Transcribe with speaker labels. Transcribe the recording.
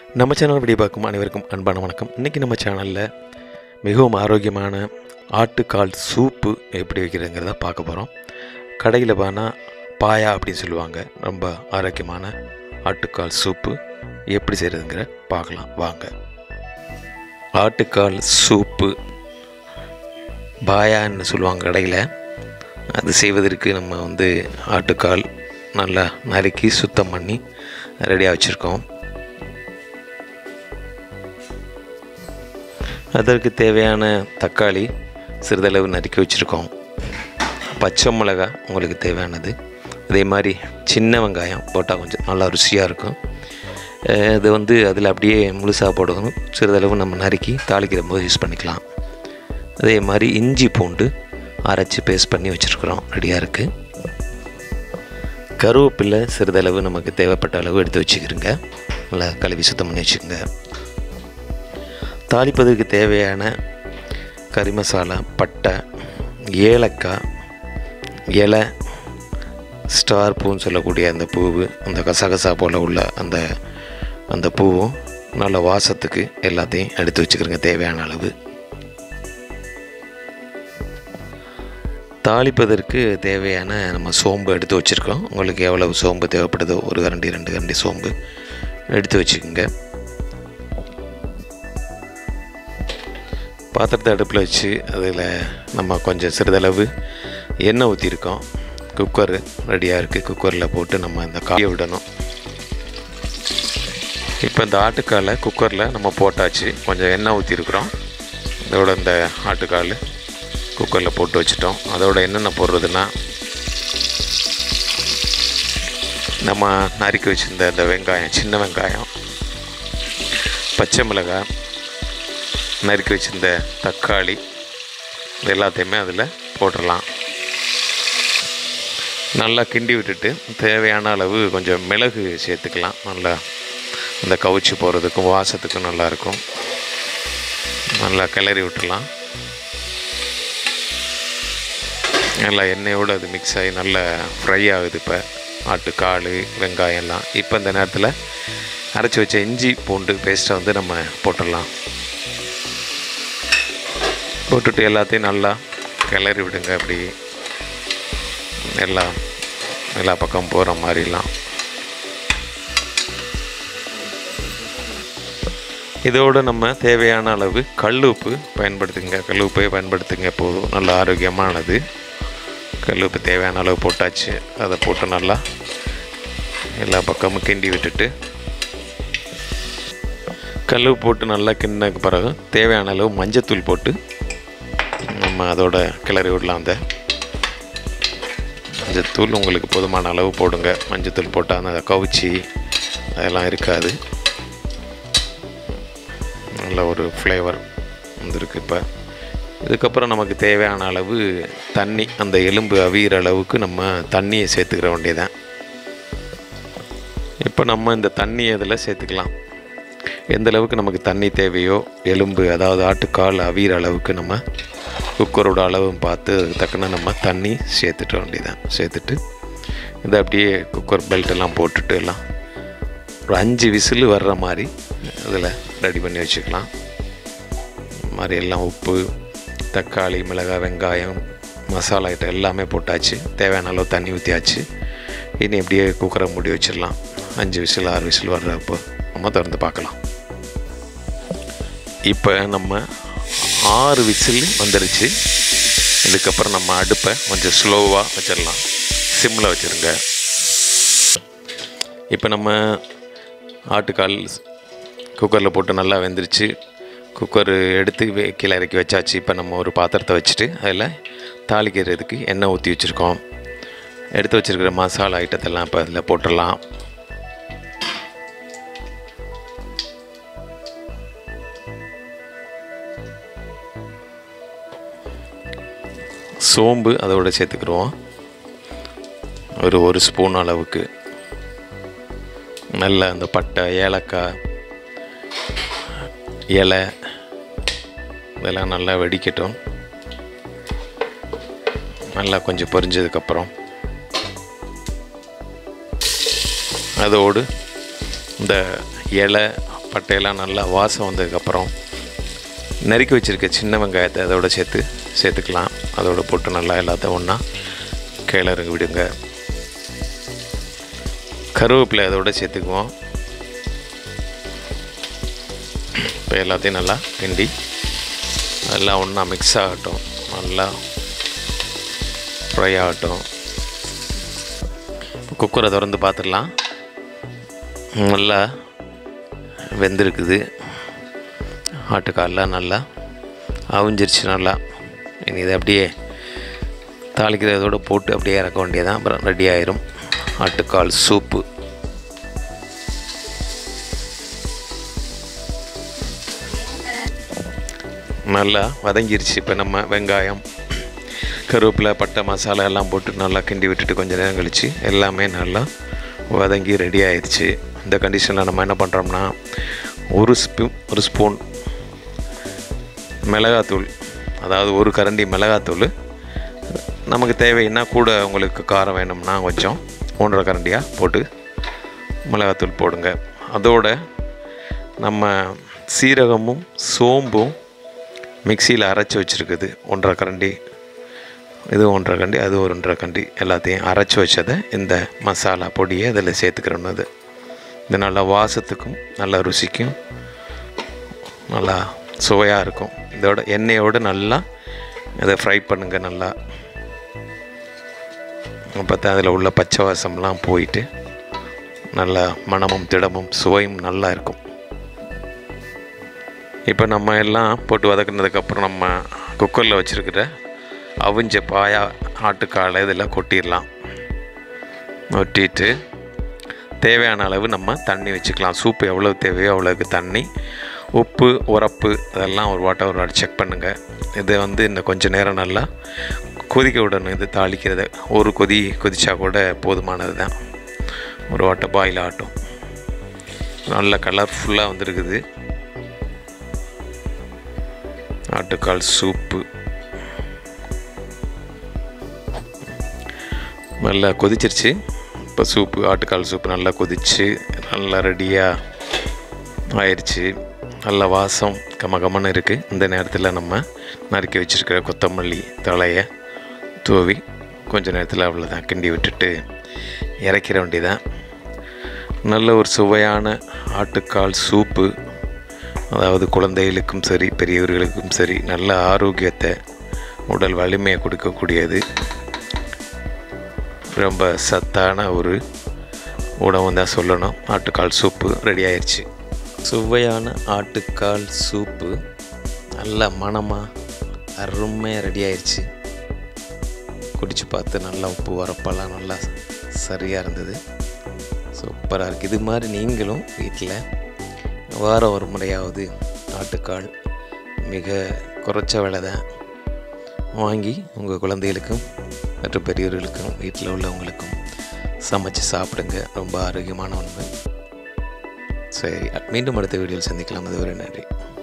Speaker 1: நம்ம channel video பார்க்கும் அனைவருக்கும் அன்பான வணக்கம் இன்றைக்கி நம்ம சேனலில் மிகவும் ஆரோக்கியமான ஆட்டுக்கால் சூப்பு எப்படி வைக்கிறதுங்கிறத பார்க்க போகிறோம் கடையில் பானா பாயா அப்படின்னு சொல்லுவாங்க ரொம்ப ஆரோக்கியமான ஆட்டுக்கால் சூப்பு எப்படி செய்கிறதுங்கிற பார்க்கலாம் வாங்க ஆட்டுக்கால் சூப்பு பாயான்னு சொல்லுவாங்க கடையில் அது செய்வதற்கு நம்ம வந்து ஆட்டுக்கால் நல்லா நறுக்கி சுத்தம் பண்ணி ரெடியாக வச்சுருக்கோம் அதற்கு தேவையான தக்காளி சிறிதளவு நறுக்கி வச்சுருக்கோம் பச்சை மிளகா உங்களுக்கு தேவையானது அதே மாதிரி சின்ன வெங்காயம் போட்டால் கொஞ்சம் நல்லா ருசியாக இருக்கும் அஹ் இது வந்து அதில் அப்படியே முழுசாக போடணும் சிறிதளவு நம்ம நறுக்கி தாளிக்கிற போது யூஸ் பண்ணிக்கலாம் அதே மாதிரி இஞ்சி பூண்டு அரைச்சி பேஸ்ட் பண்ணி வச்சுருக்குறோம் ரெடியாக இருக்குது கருவேப்பிலை சிறிதளவு நமக்கு தேவைப்பட்ட அளவு எடுத்து வச்சுக்கிறோங்க நல்லா கழுவி சுத்தம் பண்ணி வச்சுக்கோங்க தாளிப்பதற்கு தேவையான கறி மசாலா பட்டை ஏலக்காய் இலை ஸ்டார் பூன்னு சொல்லக்கூடிய அந்த பூவு அந்த கசகசா போல் உள்ள அந்த அந்த பூவும் நல்ல வாசத்துக்கு எல்லாத்தையும் எடுத்து வச்சுக்கிறோங்க தேவையான அளவு தாளிப்பதற்கு தேவையான நம்ம சோம்பு எடுத்து வச்சுருக்கோம் உங்களுக்கு எவ்வளவு சோம்பு தேவைப்படுதோ ஒரு கரண்டி ரெண்டு கரண்டி சோம்பு எடுத்து வச்சுக்கோங்க பாத்திரத்தை அடுப்பில் வச்சு அதில் நம்ம கொஞ்சம் சிறிதளவு எண்ணெய் ஊற்றிருக்கோம் குக்கர் ரெடியாக இருக்குது குக்கரில் போட்டு நம்ம இந்த காய விடணும் இப்போ இந்த ஆட்டுக்காலை குக்கரில் நம்ம போட்டாச்சு கொஞ்சம் எண்ணெய் ஊற்றிருக்குறோம் இதோட இந்த ஆட்டுக்கால் குக்கரில் போட்டு வச்சிட்டோம் அதோட என்னென்ன போடுறதுன்னா நம்ம நறுக்கி வச்சுருந்த இந்த வெங்காயம் சின்ன வெங்காயம் பச்சை மிளகாய் நறுக்கி வச்சிருந்த தக்காளி இது எல்லாத்தையுமே அதில் போட்டுடலாம் நல்லா கிண்டி விட்டுட்டு தேவையான அளவு கொஞ்சம் மிளகு சேர்த்துக்கலாம் நல்லா அந்த கவுச்சி போகிறதுக்கும் வாசத்துக்கும் நல்லாயிருக்கும் நல்லா கிளறி விட்டுடலாம் நல்லா எண்ணெயோடு அது மிக்ஸ் ஆகி நல்லா ஃப்ரை ஆகுது இப்போ ஆட்டுக்கால் வெங்காயம் எல்லாம் இப்போ இந்த நேரத்தில் அரைச்சி வச்ச இஞ்சி பூண்டு பேஸ்ட்டை வந்து நம்ம போட்டுடலாம் போட்டுட்டு எல்லாத்தையும் நல்லா கிளறி விடுங்க அப்படி எல்லாம் எல்லா பக்கம் போகிற மாதிரிலாம் இதோடு நம்ம தேவையான அளவு கல் உப்பு பயன்படுத்துங்க கல் உப்பை பயன்படுத்துங்க போதும் நல்ல ஆரோக்கியமானது கல் உப்பு தேவையான அளவு போட்டாச்சு அதை போட்டு நல்லா எல்லா பக்கமும் கிண்டி விட்டுட்டு கல் உப்பு போட்டு நல்லா கிண்டினதுக்கு பிறகு தேவையான அளவு மஞ்சத்தூள் போட்டு நம்ம அதோட கிளறி விடலாம் அந்த மஞ்சத்தூள் உங்களுக்கு போதுமான அளவு போடுங்க மஞ்சத்தூள் போட்டால் அந்த கவுச்சி அதெல்லாம் இருக்காது நல்ல ஒரு ஃப்ளேவர் வந்துருக்கு இப்போ இதுக்கப்புறம் நமக்கு தேவையான அளவு தண்ணி அந்த எலும்பு அவிகிற அளவுக்கு நம்ம தண்ணியை சேர்த்துக்கிற வேண்டியதான் இப்போ நம்ம இந்த தண்ணி அதில் சேர்த்துக்கலாம் எந்த அளவுக்கு நமக்கு தண்ணி தேவையோ எலும்பு அதாவது ஆட்டுக்கால் அவிகிற அளவுக்கு நம்ம குக்கரோட அளவும் பார்த்து அதுக்கு தக்கன நம்ம தண்ணி சேர்த்துட்ட வேண்டியதான் சேர்த்துட்டு இதை அப்படியே குக்கர் பெல்ட்டெல்லாம் போட்டுட்டு எல்லாம் ஒரு அஞ்சு விசில் வர்ற மாதிரி அதில் ரெடி பண்ணி வச்சுக்கலாம் இந்த மாதிரி எல்லாம் உப்பு தக்காளி மிளகாய் வெங்காயம் மசாலா ஐட்டம் எல்லாமே போட்டாச்சு தேவையான அளவு தண்ணி ஊற்றியாச்சு இனி அப்படியே குக்கரை மூடி வச்சிடலாம் அஞ்சு விசில் ஆறு விசில் வர்றப்போ நம்ம திறந்து பார்க்கலாம் இப்போ நம்ம ஆறு விசில் வந்துருச்சு இதுக்கப்புறம் நம்ம அடுப்பை கொஞ்சம் ஸ்லோவாக வச்சிடலாம் சிம்மில் வச்சுருங்க இப்போ நம்ம ஆட்டுக்கால் குக்கரில் போட்டு நல்லா வெந்துருச்சு குக்கர் எடுத்து வே- கீழே இறக்கி வச்சாச்சு இப்போ நம்ம ஒரு பாத்திரத்தை வச்சுட்டு அதில் தாளிக்கிறதுக்கு எண்ணெய் ஊற்றி வச்சுருக்கோம் எடுத்து வச்சுருக்கிற மசாலா ஐட்டத்தெல்லாம் இப்போ அதில் போட்டுடலாம் சோம்பு அதோட சேர்த்துக்கிடுவோம் ஒரு ஒரு ஸ்பூன் அளவுக்கு நல்ல அந்த பட்டை ஏலக்காய் இலை இதெல்லாம் நல்லா வெடிக்கட்டும் நல்லா கொஞ்சம் பொரிஞ்சதுக்கப்புறம் அதோடு இந்த இலை பட்டையெல்லாம் நல்லா வாசம் வந்ததுக்கப்புறம் நறுக்கி வச்சுருக்க சின்ன வெங்காயத்தை அதோட சேர்த்து சேர்த்துக்கலாம் அதோட போட்டு நல்லா எல்லாத்தையும் ஒன்றா கிளறி விடுங்க கருவேப்பிலை அதோட சேர்த்துக்குவோம் இப்போ எல்லாத்தையும் நல்லா கிண்டி எல்லாம் ஒன்றா மிக்ஸ் ஆகட்டும் நல்லா ஃப்ரை ஆகட்டும் இப்போ குக்கரை திறந்து பார்த்துடலாம் நல்லா வெந்திருக்குது ஆட்டுக்கால்லாம் நல்லா அவிஞ்சிருச்சு நல்லா இனி இதை அப்படியே தாளிக்கிறதோட போட்டு அப்படியே இறக்க வேண்டியதான் அப்புறம் ரெடி ஆயிரும் ஆட்டுக்கால் சூப்பு நல்லா வதங்கிருச்சு இப்போ நம்ம வெங்காயம் கருவேப்பிலை பட்டை மசாலா எல்லாம் போட்டு நல்லா கிண்டி விட்டுட்டு கொஞ்சம் நேரம் கழித்து எல்லாமே நல்லா வதங்கி ரெடி ஆயிடுச்சு இந்த கண்டிஷனில் நம்ம என்ன பண்ணுறோம்னா ஒரு ஸ்பூ ஒரு ஸ்பூன் மிளகாத்தூள் அதாவது ஒரு கரண்டி மிளகாத்தூள் நமக்கு தேவைன்னா கூட உங்களுக்கு காரம் வேணும்னா கொஞ்சம் மூன்றரை கரண்டியாக போட்டு மிளகாத்தூள் போடுங்க அதோட நம்ம சீரகமும் சோம்பும் மிக்சியில் அரைச்சி வச்சுருக்குது ஒன்றரை கரண்டி இது ஒன்றரை கண்டி அது ஒரு ஒன்றரை கண்டி எல்லாத்தையும் அரைச்சி வச்சதை இந்த மசாலா பொடியை இதில் சேர்த்துக்கிறோம் அது இது நல்லா வாசத்துக்கும் நல்லா ருசிக்கும் நல்லா சுவையாக இருக்கும் இதோட எண்ணெயோடு நல்லா இதை ஃப்ரை பண்ணுங்கள் நல்லா அப்போ தான் அதில் உள்ள பச்சை வாசம்லாம் போயிட்டு நல்லா மணமும் திடமும் சுவையும் நல்லா இருக்கும் இப்போ நம்ம எல்லாம் போட்டு வதக்குனதுக்கப்புறம் நம்ம குக்கரில் வச்சுருக்கிற அவிஞ்ச பாயா ஆட்டுக்காலை இதெல்லாம் கொட்டிடலாம் கொட்டிட்டு தேவையான அளவு நம்ம தண்ணி வச்சுக்கலாம் சூப்பு எவ்வளோ தேவையோ அவ்வளோக்கு தண்ணி உப்பு உரப்பு அதெல்லாம் ஒரு வாட்டர் ஒரு வாட்டி செக் பண்ணுங்கள் இதை வந்து இன்னும் கொஞ்சம் நேரம் நல்லா கொதிக்க விடணும் இது தாளிக்கிறத ஒரு கொதி கொதிச்சா கூட போதுமானது தான் ஒரு வாட்டை பாயில் ஆட்டும் நல்ல கலர்ஃபுல்லாக வந்திருக்குது ஆட்டுக்கால் சூப்பு நல்லா கொதிச்சிருச்சு இப்போ சூப்பு ஆட்டுக்கால் சூப்பு நல்லா கொதிச்சு நல்லா ரெடியாக ஆயிடுச்சு நல்ல வாசம் கம கமன்னு இருக்குது இந்த நேரத்தில் நம்ம நறுக்கி வச்சுருக்கிற கொத்தமல்லி தலையை தூவி கொஞ்ச நேரத்தில் அவ்வளோதான் கிண்டி விட்டுட்டு இறக்கிற வேண்டியதான் நல்ல ஒரு சுவையான ஆட்டுக்கால் சூப்பு அதாவது குழந்தைகளுக்கும் சரி பெரியவர்களுக்கும் சரி நல்ல ஆரோக்கியத்தை உடல் வலிமையை கொடுக்கக்கூடியது ரொம்ப சத்தான ஒரு உணவு தான் சொல்லணும் ஆட்டுக்கால் சூப்பு ரெடி ஆயிடுச்சு சுவையான ஆட்டுக்கால் சூப்பு நல்ல மணமாக அருமையாக ரெடி ஆயிடுச்சு குடிச்சு பார்த்து நல்லா உப்பு வரப்பெல்லாம் நல்லா சரியாக இருந்தது சூப்பராக இருக்குது இது மாதிரி நீங்களும் வீட்டில் வாரம் ஒரு முறையாவது ஆட்டுக்கால் மிக குறைச்ச விலை தான் வாங்கி உங்கள் குழந்தைகளுக்கும் மற்றும் பெரியவர்களுக்கும் வீட்டில் உள்ளவங்களுக்கும் சமைச்சு சாப்பிடுங்க ரொம்ப ஆரோக்கியமான ஒன்று சரி மீண்டும் அடுத்த வீடியோவில் சந்திக்கலாம் அதுவரை நன்றி